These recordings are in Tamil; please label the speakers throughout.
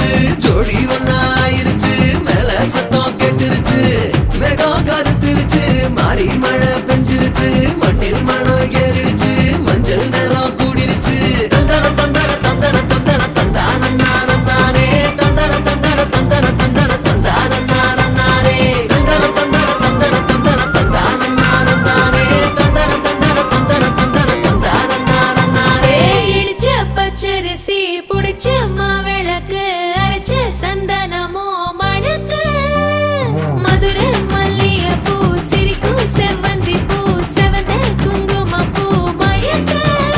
Speaker 1: வந்துருச்சு ஜோடி ஒன்னாயிருச்சு மேல சத்தம் கேட்டுருச்சு மேகம் கருத்துருச்சு மாறி மழை பெஞ்சிருச்சு மண்ணில் மணம் ஏறிடுச்சு மஞ்சள் நிறம் கூடிருச்சு தந்தர தந்தர தந்தர தந்தர தந்தான நானே தந்தர தந்தர தந்தர தந்தர தந்தான நானே தந்தர தந்தர தந்தர தந்தர தந்தான நானே தந்தர தந்தர தந்தர தந்தர தந்தான நானே
Speaker 2: இடிச்ச பச்சரிசி புடிச்ச மாவிளக்கு அரைச்ச சந்தனமோ மணக்கு மதுரை மல்லிகைப்பூ சிரிக்கும் செவ்வந்தி பூ செவந்த குங்குமம் பூ மயக்க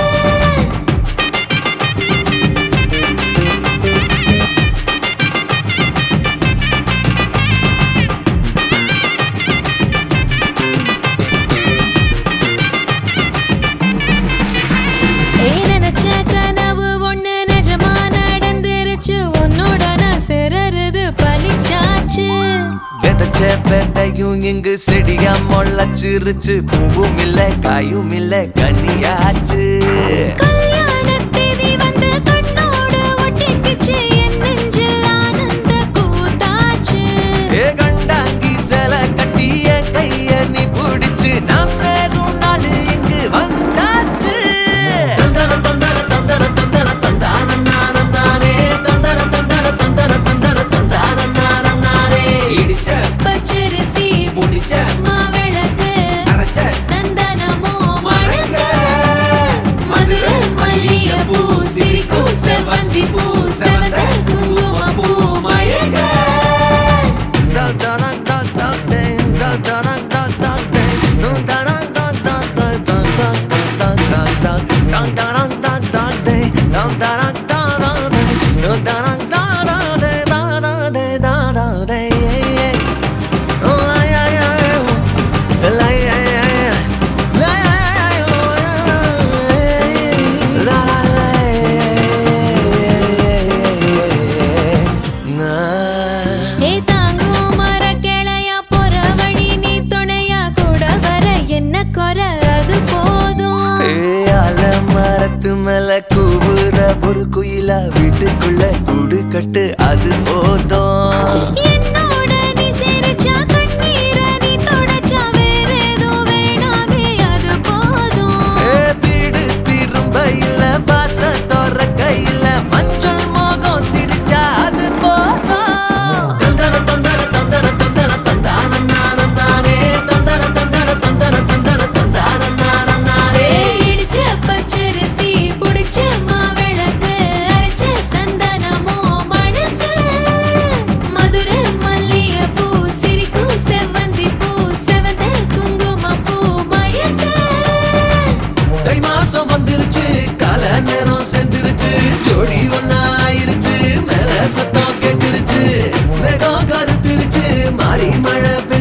Speaker 2: ஏய், நினைச்ச கனவு ஒண்ணு நிஜமா நடந்துருச்சு உன்னோட நான் சிறருது பலிச்சாச்சு
Speaker 1: விதைச்ச விதையும் இங்கு செடியா முளைச்சிருச்சு பூவும் இல்ல காயும் இல்ல கனியாச்சு
Speaker 2: கல்யாண தேதி வந்து கண்ணோடு ஒட்டிக்கிச்சு என் நெஞ்சில் ஆனந்த கூத்தாச்சு
Speaker 1: ஏ கண்டாங்கி சில கட்டிய கைய நீ பிடிச்சு நாம் சேரும் நாள் இங்கு வந்தாச்சு தந்தர தந்தர தந்தர தந்தர தந்தான நானம் நானே தந்தர தந்தர தந்தர தந்தர தந்தான நானம் நானே இடிச்ச
Speaker 2: பச்சரிசி
Speaker 1: முடிச்ச
Speaker 2: மாவிளக்கு
Speaker 1: அரைச்ச
Speaker 2: சந்தனமோ மணக்க மதுரை மல்லிகைப்பூ சிரிக்கும் செவ்வந்தி பூ செவந்த குங்குமம் பூ மயக்க ஏ தாங்கும் மர கிளையா போற வழி நீ துணையா கூட வர என்ன குறை அது போதும்
Speaker 1: மரத்து மேல கூவுற ஒரு குயிலா வீட்டுக்குள்ள கூடு கட்டு அது போதும்
Speaker 2: என்னோட நீ சிரிச்சா கண்ணீர நீ தொடச்சா வேற ஏதோ வேணாமே அது போதும்
Speaker 1: ஏ, வீடு திரும்ப இல்ல வாச திறக்க இல்ல மஞ்சள் மோகம் சிரிச்சா அது போதும் தந்தர தந்தர தந்தர தந்தர தந்தான நானம் நானே தந்தர தந்தர தந்தர தந்தர தந்தான நானம் நானே
Speaker 2: இடிச்ச பச்சரிசி புடிச்ச மாவிளக்கு அரைச்ச சந்தனமோ மணக்கு மதுரை மல்லிகைப்பூ சிரிக்கும் செவ்வந்தி பூ செவந்த குங்குமம் பூ மயக்க
Speaker 1: தை மாசம் வந்துருச்சு கால நேரம் சென்றுருச்சு ஜோடி ஒன்னாயிருச்சு மேல சத்தம் கேட்டுருச்சு மேகம் கருத்துருச்சு மாறி மழை பெய்யுது